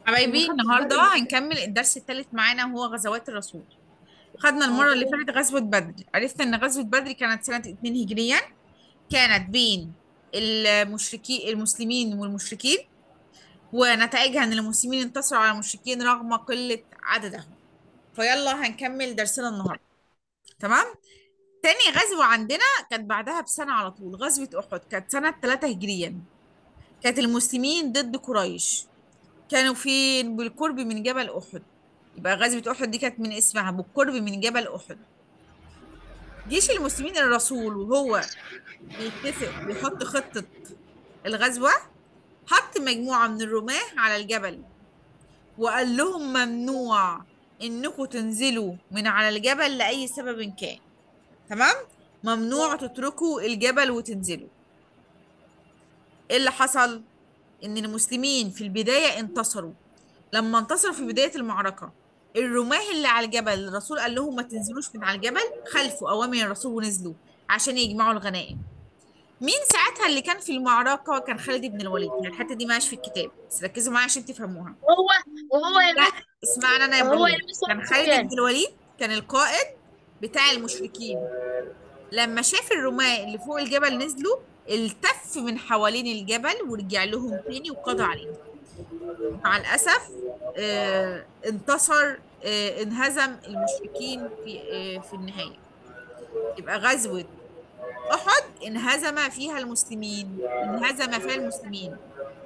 حبايبي انا خدت النهارده بالي هنكمل الدرس الثالث معانا وهو غزوات الرسول خدنا المرة اللي فاتت غزوة بدر عرفنا ان غزوة بدر كانت سنة 2 هجريا كانت بين المشركين المسلمين والمشركين ونتائجها ان المسلمين انتصروا على المشركين رغم قلة عددهم فيلا هنكمل درسنا النهارده تمام تاني غزوة عندنا كانت بعدها بسنة على طول غزوة أحد كانت سنة 3 هجريا كانت المسلمين ضد قريش كانوا فين بالقرب من جبل أحد يبقى غزوة أحد دي كانت من اسمها بالقرب من جبل أحد جيش المسلمين الرسول وهو بيتفق بيحط خطة الغزوة حط مجموعة من الرماة على الجبل وقال لهم ممنوع انكم تنزلوا من على الجبل لأي سبب كان تمام ممنوع تتركوا الجبل وتنزلوا ايه اللي حصل ان المسلمين في البداية انتصروا لما انتصروا في بداية المعركة الرماه اللي على الجبل الرسول قال لهم ما تنزلوش من على الجبل خلفوا أوامر الرسول ونزلوا عشان يجمعوا الغنائم مين ساعتها اللي كان في المعركة كان خالد بن الوليد يعني الحتة دي ماشي في الكتاب بس ركزوا معايا عشان تفهموها هو وهو يا لا مس اسمعنا انا يا هو يا ابراهيم مس كان خالد بن الوليد كان القائد بتاع المشركين لما شاف الرماة اللي فوق الجبل نزلوا التف من حوالين الجبل ورجع لهم تاني وقضى عليهم مع الأسف آه انتصر آه انهزم المشركين في آه في النهاية يبقى غزوة أحد انهزم فيها المسلمين انهزم فيها المسلمين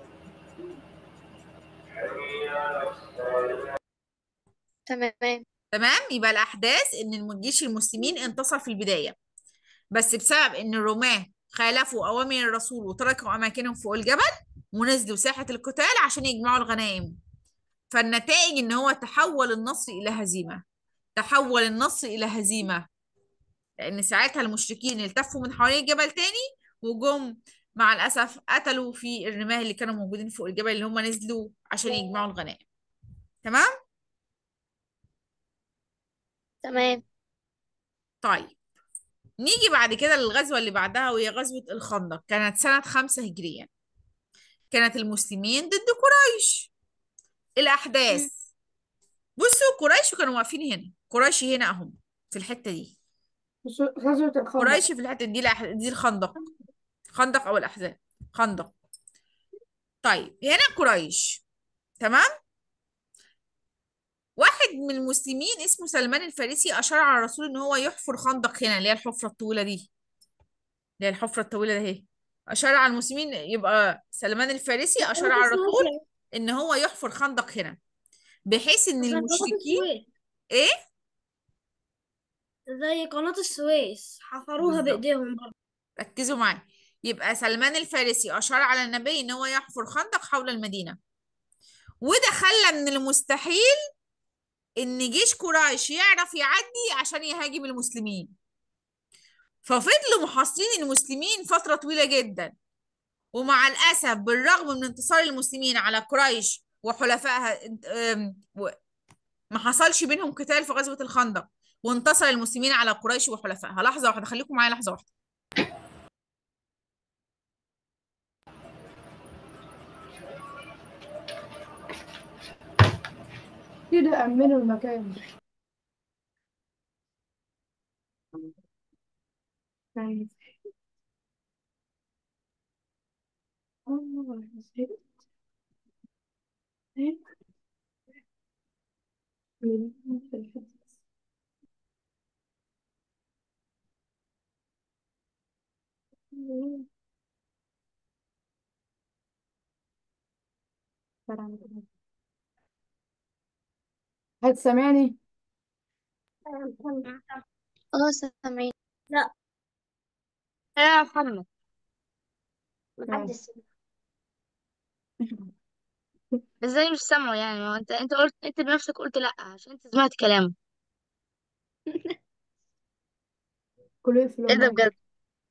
تمام تمام يبقى الأحداث إن الجيش المسلمين انتصر في البداية بس بسبب إن الرماة خالفوا أوامر الرسول وتركوا أماكنهم فوق الجبل ونزلوا ساحة القتال عشان يجمعوا الغنائم فالنتائج إن هو تحول النصر إلى هزيمة تحول النصر إلى هزيمة لأن ساعتها المشركين التفوا من حوالين الجبل تاني وجم مع الأسف قتلوا في الرماه اللي كانوا موجودين فوق الجبل اللي هم نزلوا عشان يجمعوا الغنائم تمام؟ تمام طيب نيجي بعد كده للغزوة اللي بعدها وهي غزوة الخندق كانت سنة خمسة هجريا كانت المسلمين ضد قريش الأحداث مم. بصوا قريش كانوا واقفين هنا قريش هنا أهم في الحتة دي غزوة الخندق قريش في الحتة دي الأح- دي الخندق خندق أو الأحزاب خندق طيب هنا قريش تمام واحد من المسلمين اسمه سلمان الفارسي أشار على الرسول إن هو يحفر خندق هنا اللي هي الحفرة الطويلة دي اللي هي الحفرة الطويلة ده اهي أشار على المسلمين يبقى سلمان الفارسي أشار على الرسول إن هو يحفر خندق هنا بحيث إن زي قناة المشركين السويس إيه زي قناة السويس حفروها بالظبط بإيديهم برضه ركزوا معايا يبقى سلمان الفارسي أشار على النبي إن هو يحفر خندق حول المدينة وده خلى من المستحيل إن جيش قريش يعرف يعدي عشان يهاجم المسلمين ففضلوا محاصرين المسلمين فترة طويلة جدا ومع الأسف بالرغم من انتصار المسلمين على قريش وحلفائها انت- أم، و- ما حصلش بينهم قتال في غزوة الخندق وانتصر المسلمين على قريش وحلفائها لحظة واحدة خليكم معايا لحظة واحدة كده أمنوا المكان يعني آه، زهقت. زهقت. من الحدث. هل سامعني؟ اه سامعين لا يا محمد ماشي. ازاي مش سامعه يعني ما انت انت قلت انت بنفسك قلت لا عشان انت سمعت كلامه كل يقفل ايه ده المايك بجد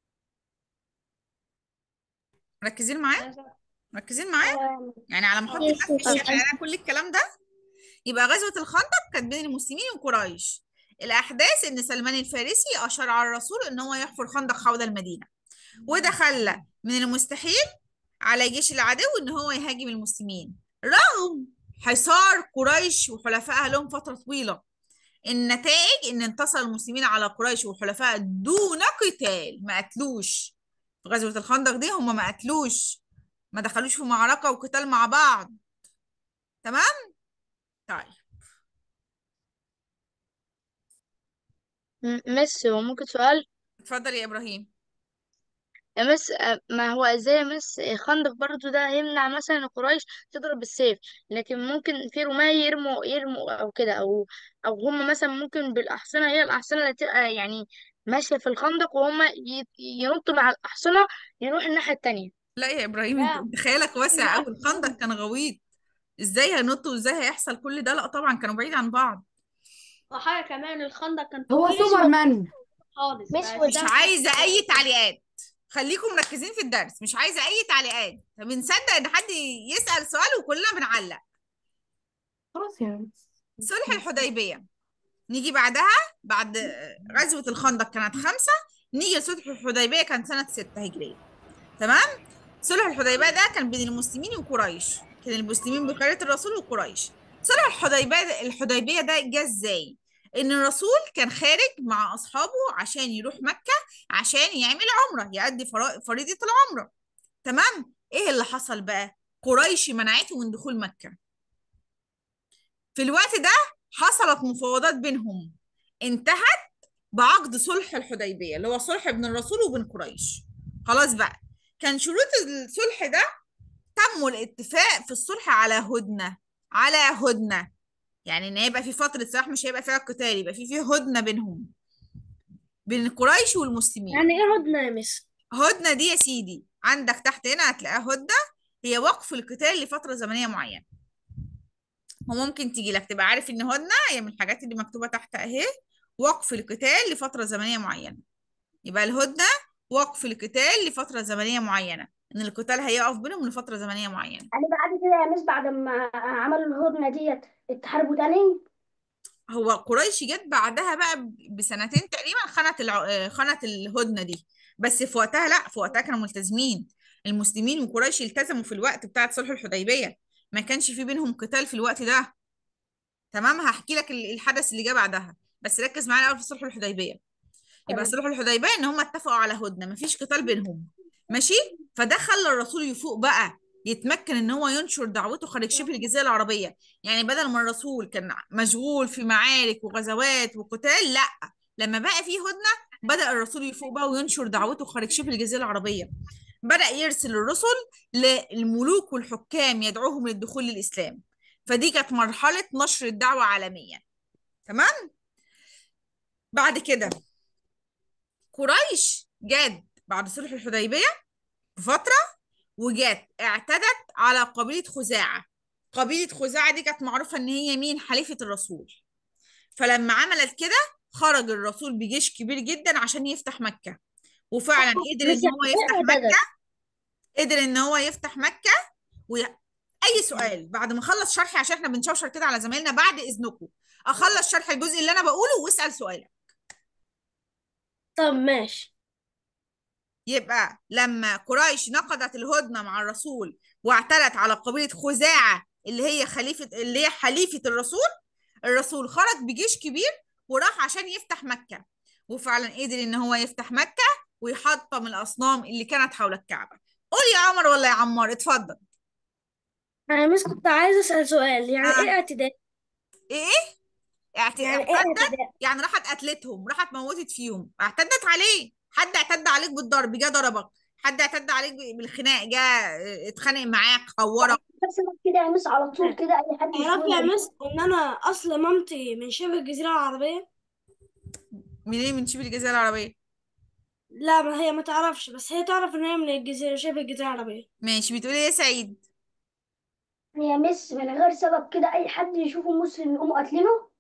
مركزين معايا مركزين معايا يعني على محط الناس مش يعني انا كل الكلام ده يبقى غزوة الخندق كانت بين المسلمين وقريش الأحداث إن سلمان الفارسي أشار على الرسول إن هو يحفر خندق حول المدينة وده خلى من المستحيل على جيش العدو إن هو يهاجم المسلمين رغم حصار قريش وحلفائها لهم فترة طويلة النتائج ان انتصر المسلمين على قريش وحلفائها دون قتال ما قتلوش في غزوة الخندق دي هم ما قتلوش ما دخلوش في معركة وقتال مع بعض تمام طيب م- مس هو ممكن سؤال اتفضل يا ابراهيم يا مس آه، ما هو ازاي يا مس خندق برضو ده يمنع مثلا قريش تضرب بالسيف لكن ممكن في رماية يرموا يرموا او كده او او هم مثلا ممكن بالاحصنة هي الاحصنة اللي تبقى يعني ماشية في الخندق وهم ي- ينطوا مع الاحصنة يروح الناحية التانية لا يا ابراهيم انت انت خيالك واسع قوي الخندق كان غويط ازاي هينطوا وازاي هيحصل كل ده لا طبعا كانوا بعيد عن بعض وحاجة كمان الخندق كان هو طويل سوبرمان خالص مش بقى مش ده- عايزه اي تعليقات خليكم مركزين في الدرس مش عايزه اي تعليقات بنصدق ان حد يسأل سؤال وكلنا بنعلق خلاص يا مس صلح الحديبيه نيجي بعدها بعد غزوه الخندق كانت خمسة نيجي لصلح الحديبيه كان سنه ستة هجريه تمام صلح الحديبيه ده كان بين المسلمين وقريش كان المسلمين بقياده الرسول وقريش صلح الحديبيه الحديبيه ده جه ازاي ان الرسول كان خارج مع اصحابه عشان يروح مكه عشان يعمل عمره يؤدي فرا- فريضه العمره تمام ايه اللي حصل بقى قريش منعته من دخول مكه في الوقت ده حصلت مفاوضات بينهم انتهت بعقد صلح الحديبيه اللي هو صلح بين الرسول وبين قريش خلاص بقى كان شروط الصلح ده تم الاتفاق في الصلح على هدنه على هدنه يعني ان يبقى في فتره سلاح مش هيبقى فيها قتال يبقى في فيه هدنه بينهم بين قريش والمسلمين يعني ايه هدنة يا مس هدنه دي يا سيدي عندك تحت هنا هتلاقيها هدنه هي وقف القتال لفتره زمنيه معينه وممكن تيجي لك تبقى عارف ان هدنه هي من الحاجات اللي مكتوبه تحت اهي وقف القتال لفتره زمنيه معينه يبقى الهدنه وقف القتال لفتره زمنيه معينه ان القتال هيقف بينهم لفتره زمنيه معينه يعني بعد كده يا مس بعد ما عملوا الهدنة ديت اتحاربوا تاني هو قريش جت بعدها بقى ب- بسنتين تقريبا خنت الع... آه، خنت الهدنه دي بس في وقتها لا في وقتها كانوا ملتزمين المسلمين وقريش التزموا في الوقت بتاع صلح الحديبيه ما كانش في بينهم قتال في الوقت ده تمام هحكي لك ال- الحدث اللي جه بعدها بس ركز معايا الاول في صلح الحديبيه يبقى تمام. صلح الحديبيه ان هم اتفقوا على هدنه مفيش قتال بينهم ماشي فده خلى الرسول يفوق بقى يتمكن ان هو ينشر دعوته خارج شبه الجزيره العربيه يعني بدل ما الرسول كان مشغول في معارك وغزوات وقتال لا لما بقى فيه هدنه بدأ الرسول يفوق بقى وينشر دعوته خارج شبه الجزيره العربيه بدأ يرسل الرسل للملوك والحكام يدعوهم للدخول للإسلام فدي كانت مرحلة نشر الدعوة عالميا تمام بعد كده قريش جت بعد صلح الحديبية بفترة وجت اعتدت على قبيلة خزاعة قبيلة خزاعة دي كانت معروفة ان هي مين حليفة الرسول فلما عملت كده خرج الرسول بجيش كبير جدا عشان يفتح مكة وفعلا قدر ان هو يفتح مكة قدر ان هو يفتح مكة وي... اي سؤال بعد ما اخلص شرحي عشان احنا بنشوشر كده على زمايلنا بعد اذنكم اخلص شرح الجزء اللي انا بقوله واسال سؤالك طب ماشي يبقى لما قريش نقضت الهدنه مع الرسول واعتدت على قبيله خزاعه اللي هي خليفه اللي هي حليفه الرسول الرسول خرج بجيش كبير وراح عشان يفتح مكه وفعلا قدر ان هو يفتح مكه ويحطم الاصنام اللي كانت حول الكعبه قول يا عمر ولا يا عمار اتفضل انا مس كنت عايزة اسأل سؤال يعني آه. ايه اعتداء ايه اعت... يعني ايه اعتدت اعتداء يعني راحت قتلتهم راحت موتت فيهم اعتدت عليه حد اعتدى عليك بالضرب جه ضربك حد اعتدى عليك ب- بالخناق جه اه، اتخانق معاك قورك بس كده يا مس على طول كده اي حد تعرفي يا يسألني مس ان انا اصل مامتي من شبه الجزيرة العربية منين من شبه الجزيره العربيه لا ما هي ما تعرفش بس هي تعرف ان هي من الجزيرة شبه الجزيرة العربية ماشي بتقولي ايه يا سعيد يا مس من غير سبب كده اي حد يشوفه مسلم يقوموا قاتلينه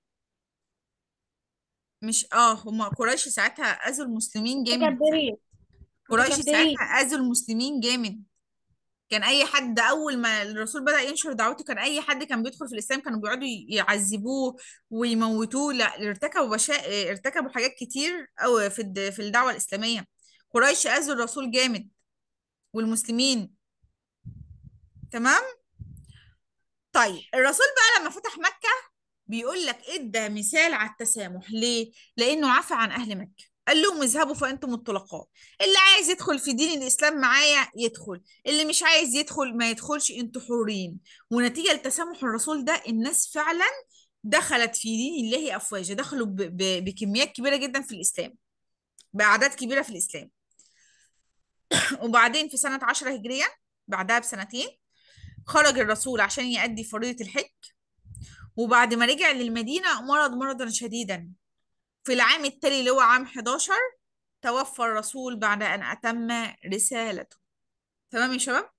مش اه هما قريش ساعتها اذوا المسلمين جامد متكبرين قريش متكبرين ساعتها اذوا المسلمين جامد كان اي حد اول ما الرسول بدأ ينشر دعوته كان اي حد كان بيدخل في الاسلام كانوا بيقعدوا يعذبوه ويموتوه لا ارتكبوا بشا... ارتكبوا حاجات كتير او في الد... في الدعوة الاسلامية قريش اذوا الرسول جامد والمسلمين تمام طيب الرسول بقى لما فتح مكة بيقول لك ادى مثال على التسامح ليه؟ لأنه عفى عن أهل مكة قال لهم اذهبوا فأنتم الطلقاء اللي عايز يدخل في دين الإسلام معايا يدخل اللي مش عايز يدخل ما يدخلش انتوا حرين ونتيجة لتسامح الرسول ده الناس فعلا دخلت في دين الله أفواجا دخلوا ب ب بكميات كبيرة جدا في الإسلام بأعداد كبيرة في الإسلام وبعدين في سنة عشرة هجرية بعدها بسنتين خرج الرسول عشان يؤدي فريضة الحج وبعد ما رجع للمدينة مرض مرضا شديدا في العام التالي اللي هو عام 11 توفى الرسول بعد أن أتم رسالته تمام يا شباب؟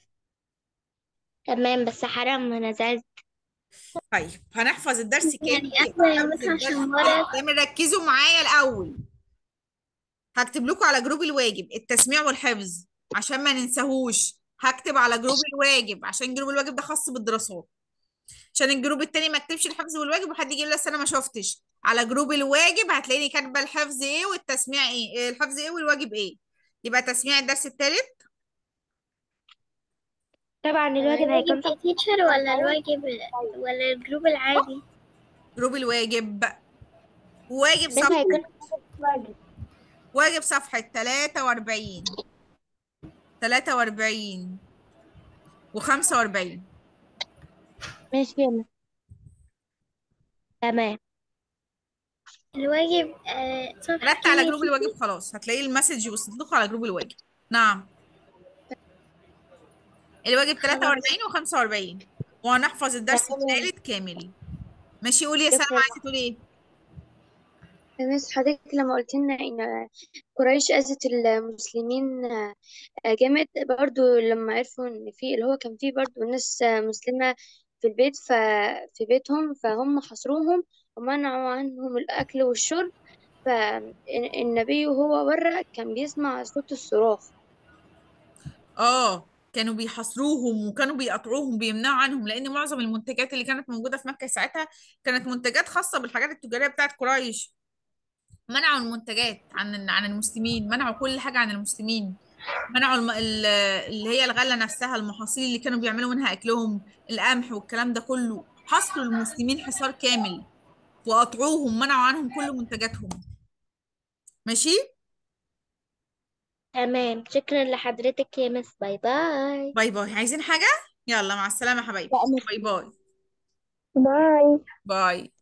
تمام بس حرام انا زعلت طيب هنحفظ الدرس كامل يعني احنا يا هنحفظ مثلا الدرس عشان مرض كامل ركزوا معايا الأول هكتب لكم على جروب الواجب التسميع والحفظ عشان ما ننساهوش هكتب على جروب الواجب عشان جروب الواجب ده خاص بالدراسات عشان الجروب التاني ما اكتبش الحفظ والواجب وحد يجي يقول لي أصل انا ما شفتش على جروب الواجب هتلاقيني كاتبه الحفظ ايه والتسميع ايه إيه الحفظ ايه والواجب ايه يبقى تسميع الدرس التالت طبعا الواجب هيكون في تيتشر ولا الواجب ولا الجروب العادي جروب الواجب واجب بس صفحة هيكون واجب واجب صفحة 43 43 و45 ماشي يلا تمام الواجب آه صفحة ركز على جروب الواجب خلاص هتلاقي المسج وصلت لكم على جروب الواجب نعم الواجب 43 و45 وهنحفظ الدرس تمام. الثالث كامل ماشي قولي يا سلمى شكرا. عايزه تقولي ايه بس حضرتك لما قلت لنا إن قريش أذت المسلمين آه، جامد برضو لما عرفوا إن في اللي هو كان في برضو ناس آه، مسلمة في البيت ف في بيتهم فهم حصروهم ومنعوا عنهم الأكل والشرب فالنبي وهو بره كان بيسمع صوت الصراخ اه كانوا بيحاصروهم وكانوا بيقطعوهم بيمنعوا عنهم لان معظم المنتجات اللي كانت موجوده في مكه ساعتها كانت منتجات خاصه بالحاجات التجاريه بتاعت قريش منعوا المنتجات عن عن المسلمين منعوا كل حاجه عن المسلمين منعوا الم... ال- اللي هي الغله نفسها المحاصيل اللي كانوا بيعملوا منها اكلهم القمح والكلام ده كله حصروا المسلمين حصار كامل وقطعوهم منعوا عنهم كل منتجاتهم ماشي تمام شكرا لحضرتك يا مس باي باي باي باي عايزين حاجه يلا مع السلامه يا حبايبي لا، مش- باي باي باي باي